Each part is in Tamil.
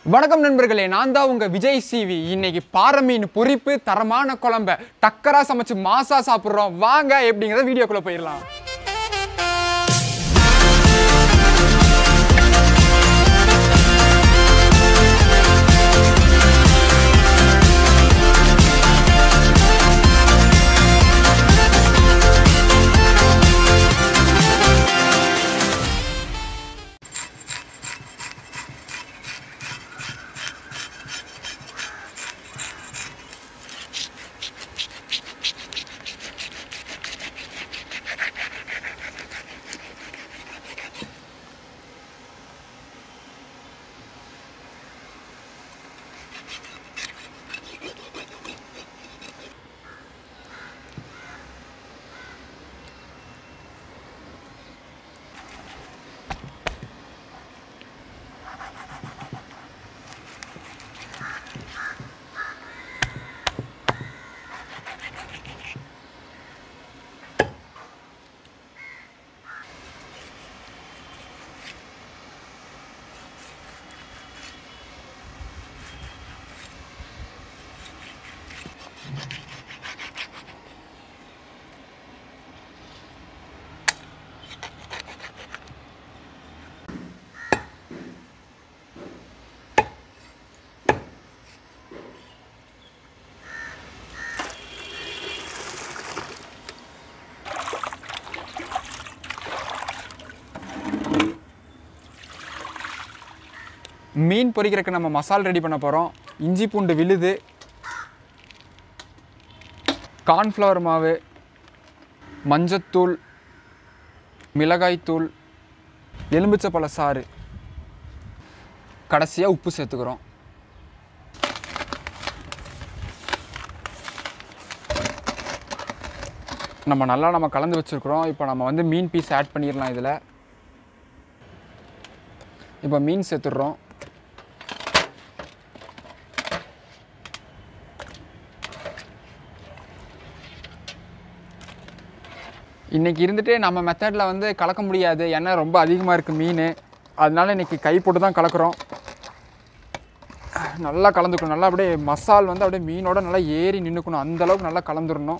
வணக்கம் நண்பர்களே நான் தான் உங்க விஜய் சிவி இன்னைக்கு பாறை மீன் பொரிப்பு தரமான குழம்ப டக்கரா சமைச்சு மாசா சாப்பிடுறோம் வாங்க எப்படிங்கிறத வீடியோக்குள்ள போயிடலாம் மீன் பொரிக்கிறதுக்கு நம்ம மசால் ரெடி பண்ண போகிறோம் இஞ்சி பூண்டு விழுது கார்ன்ஃப்ளவர் மாவு மஞ்சத்தூள் மிளகாய்த்தூள் எலும்பிச்சப்பழ சாறு கடைசியாக உப்பு சேர்த்துக்கிறோம் நம்ம நல்லா நம்ம கலந்து வச்சுருக்குறோம் இப்போ நம்ம வந்து மீன் பீஸ் ஆட் பண்ணிடலாம் இதில் இப்போ மீன் சேர்த்துடுறோம் இன்னைக்கு இருந்துட்டு நம்ம மெத்தடில் வந்து கலக்க முடியாது ஏன்னா ரொம்ப அதிகமாக இருக்குது மீன் அதனால இன்னைக்கு கை போட்டு தான் கலக்குறோம் நல்லா கலந்துக்கணும் நல்லா அப்படியே மசால் வந்து அப்படியே மீனோட நல்லா ஏறி நின்றுக்கணும் அந்த அளவுக்கு நல்லா கலந்துடணும்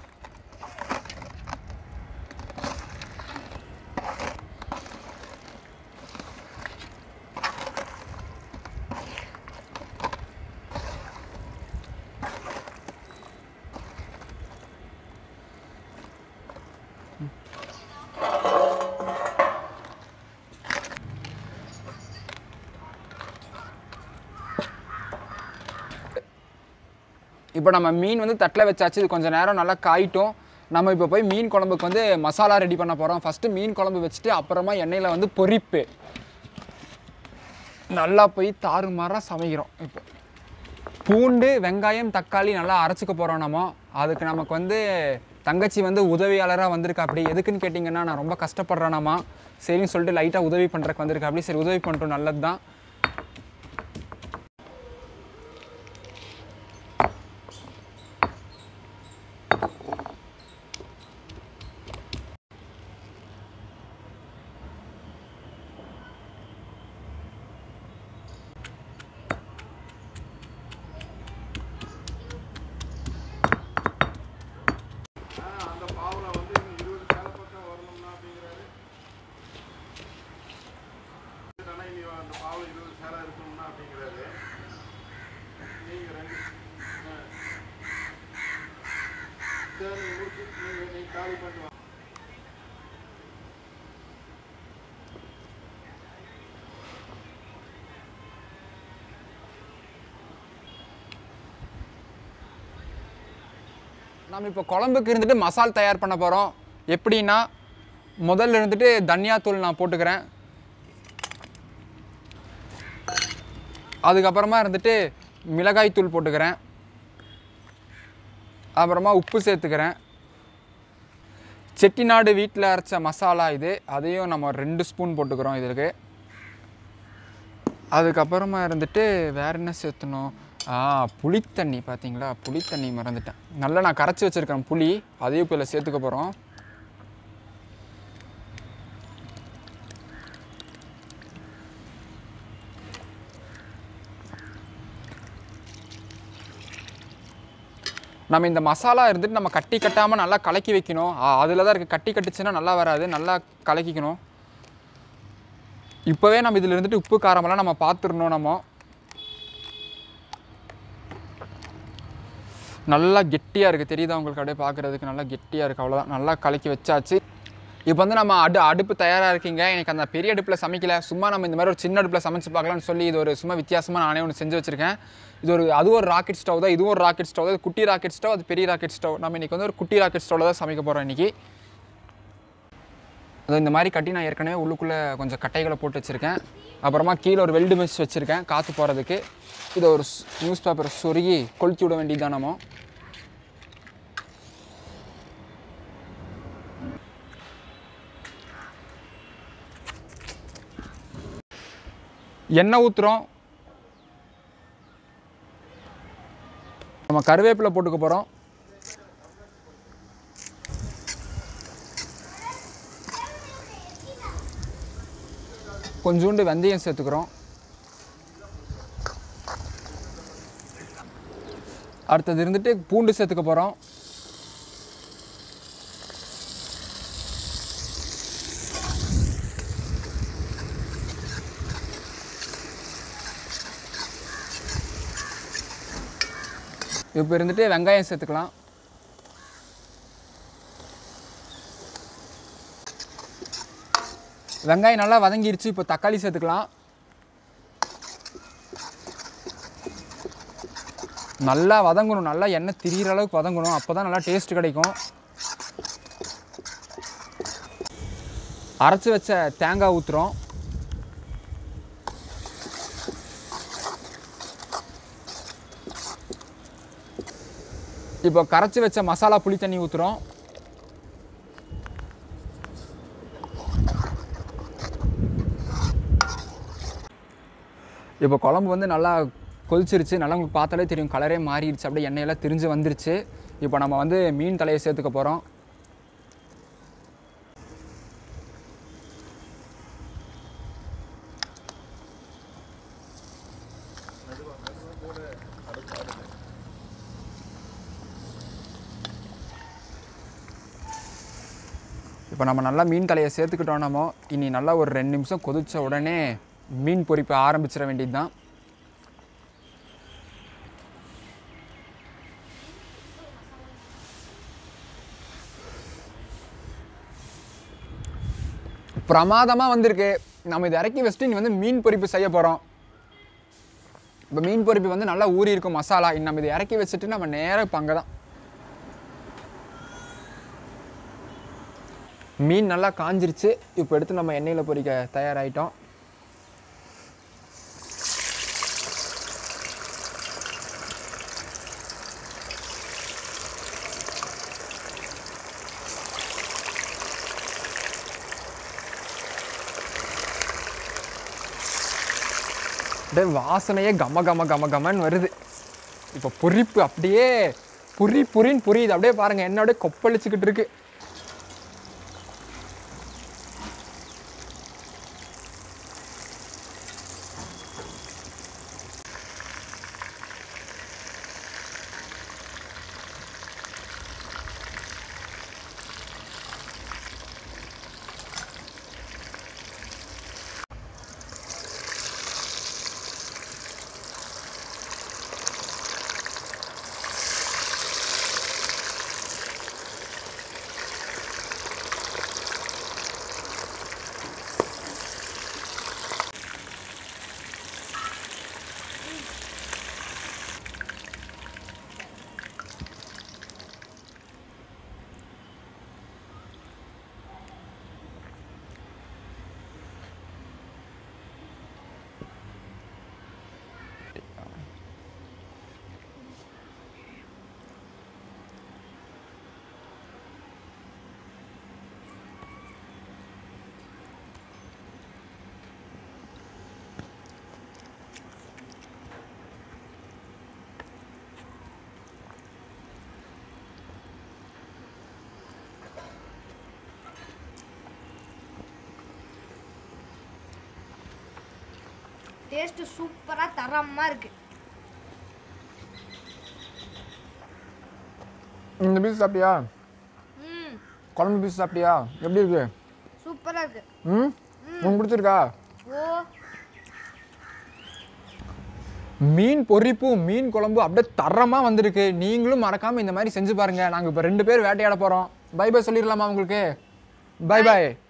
இப்போ நம்ம மீன் வந்து தட்டில் வச்சாச்சு இது கொஞ்சம் நேரம் நல்லா காயிட்டும் நம்ம இப்போ போய் மீன் குழம்புக்கு வந்து மசாலா ரெடி பண்ண போகிறோம் ஃபஸ்ட்டு மீன் குழம்பு வச்சுட்டு அப்புறமா எண்ணெயில் வந்து பொரிப்பு நல்லா போய் தாறுமாறாக சமைக்கிறோம் இப்போ பூண்டு வெங்காயம் தக்காளி நல்லா அரைச்சிக்க போகிறோம் நம்ம அதுக்கு நமக்கு வந்து தங்கச்சி வந்து உதவியாளராக வந்திருக்கா அப்படி எதுக்குன்னு கேட்டிங்கன்னா நான் ரொம்ப கஷ்டப்படுறேனாமா சரின்னு சொல்லிட்டு லைட்டாக உதவி பண்ணுறக்கு வந்திருக்கா அப்படி சரி உதவி பண்ணிட்டோம் நல்லது தான் அந்த பாவுல வந்து இன்னும் இருபது சேலை பக்கம் வரணும்னா அப்படிங்கிறாரு ஆனா இனி அந்த பாவுல இருபது சேலை இருக்கணும்னா அப்படிங்கிறாரு நீங்க ரெண்டு ஆ. சரி நீங்க முடிச்சு நீங்க நீங்க காலி பண்ணிட்டு வாங்க நம்ம இப்போ குழம்புக்கு இருந்துட்டு மசால் தயார் பண்ண போகிறோம் எப்படின்னா முதல்ல இருந்துட்டு தனியாத்தூள் நான் போட்டுக்கிறேன் அதுக்கப்புறமா இருந்துட்டு மிளகாய் தூள் போட்டுக்கிறேன் அப்புறமா உப்பு சேர்த்துக்கிறேன் செட்டிநாடு வீட்டில் அரைச்ச மசாலா இது அதையும் நம்ம ரெண்டு ஸ்பூன் போட்டுக்கிறோம் இதுக்கு அதுக்கப்புறமா இருந்துட்டு வேற என்ன சேர்த்தணும் ஆ புளித்தண்ணி பார்த்தீங்களா புளித்தண்ணி மறந்துட்டேன் நல்லா நான் கரைச்சி வச்சிருக்கேன் புளி அதையும் இப்போ இதில் சேர்த்துக்க போகிறோம் நம்ம இந்த மசாலா இருந்துட்டு நம்ம கட்டி கட்டாமல் நல்லா கலக்கி வைக்கணும் அதில் தான் இருக்குது கட்டி கட்டுச்சுன்னா நல்லா வராது நல்லா கலக்கிக்கணும் இப்போவே நம்ம இதில் இருந்துட்டு உப்பு காரமெல்லாம் நம்ம பார்த்துடணும் நம்ம நல்லா கெட்டியாக இருக்குது தெரியுதா உங்களுக்கு அப்படியே பார்க்குறதுக்கு நல்லா கெட்டியாக இருக்குது அவ்வளோதான் நல்லா கலக்கி வச்சாச்சு இப்போ வந்து நம்ம அடு அடுப்பு தயாராக இருக்கீங்க எனக்கு அந்த பெரிய அடுப்பில் சமைக்கல சும்மா நம்ம இந்த மாதிரி ஒரு சின்ன அடுப்பில் சமைச்சு பார்க்கலாம்னு சொல்லி இது ஒரு சும்மா வித்தியாசமாக நானே ஒன்று செஞ்சு வச்சுருக்கேன் இது ஒரு அது ஒரு ராக்கெட் ஸ்டவ் தான் இதுவும் ஒரு ராக்கெட் ஸ்டவ் தான் இது குட்டி ராக்கெட் ஸ்டவ் அது பெரிய ராக்கெட் ஸ்டவ் நம்ம இன்றைக்கி வந்து ஒரு குட்டி ராக்கெட் ஸ்டவ்வில் தான் சமைக்க போகிறோம் இன்றைக்கி அது இந்த மாதிரி கட்டி நான் ஏற்கனவே உள்ளுக்குள்ளே கொஞ்சம் கட்டைகளை போட்டு வச்சுருக்கேன் அப்புறமா கீழே ஒரு வெல்டு மெஷ் வச்சுருக்கேன் காற்று போகிறதுக்கு இதை ஒரு நியூஸ் பேப்பரை சொருகி கொளுத்தி விட வேண்டியது நம்ம எண்ணெய் ஊற்றுறோம் நம்ம கருவேப்பிலை போட்டுக்க போகிறோம் கொஞ்சோண்டு வெந்தயம் சேர்த்துக்கிறோம் அடுத்தது இருந்துட்டு பூண்டு சேர்த்துக்க போகிறோம் இப்போ இருந்துட்டு வெங்காயம் சேர்த்துக்கலாம் வெங்காயம் நல்லா வதங்கிருச்சு இப்போ தக்காளி சேர்த்துக்கலாம் நல்லா வதங்கணும் நல்லா எண்ணெய் திரியிற அளவுக்கு வதங்கணும் அப்போ தான் நல்லா டேஸ்ட் கிடைக்கும் அரைச்சி வச்ச தேங்காய் ஊற்றுறோம் இப்போ கரைச்சி வச்ச மசாலா புளி தண்ணி ஊற்றுறோம் இப்போ குழம்பு வந்து நல்லா கொதிச்சிருச்சு நல்லா உங்களுக்கு பார்த்தாலே தெரியும் கலரே மாறிடுச்சு அப்படியே எண்ணெயெல்லாம் திரிஞ்சு வந்துருச்சு இப்போ நம்ம வந்து மீன் தலையை சேர்த்துக்க போகிறோம் இப்போ நம்ம நல்லா மீன் தலையை சேர்த்துக்கிட்டோம் நம்ம இனி நல்லா ஒரு ரெண்டு நிமிஷம் கொதிச்ச உடனே மீன் பொரிப்பு ஆரம்பிச்சிட வேண்டியது தான் பிரமாதமாக வந்திருக்கு நம்ம இதை இறக்கி வச்சுட்டு நீ வந்து மீன் பொரிப்பு செய்ய போகிறோம் இப்போ மீன் பொரிப்பு வந்து நல்லா ஊறி இருக்கும் மசாலா இனி நம்ம இதை இறக்கி வச்சுட்டு நம்ம நேராக இப்போ அங்கே தான் மீன் நல்லா காஞ்சிருச்சு இப்போ எடுத்து நம்ம எண்ணெயில் பொரிக்க தயாராகிட்டோம் அப்படியே வாசனையே கம கம கம கமன்னு வருது இப்போ பொரிப்பு அப்படியே புரி புரின்னு புரியுது அப்படியே பாருங்க என்ன அப்படியே கொப்பளிச்சுக்கிட்டு இருக்கு டேஸ்ட் சூப்பரா தரமா இருக்கு இந்த பீஸ் சாப்பிட்டியா ம் குழம்பு பீஸ் சாப்பிட்டியா எப்படி இருக்கு சூப்பராக இருக்கு ம் உங்களுக்கு பிடிச்சிருக்கா ஓ மீன் பொரிப்பு மீன் குழம்பு அப்படியே தரமாக வந்திருக்கு நீங்களும் மறக்காமல் இந்த மாதிரி செஞ்சு பாருங்கள் நாங்கள் இப்போ ரெண்டு பேர் வேட்டையாட போகிறோம் பை பை சொல்லிடலாமா உங்களுக்கு பை பை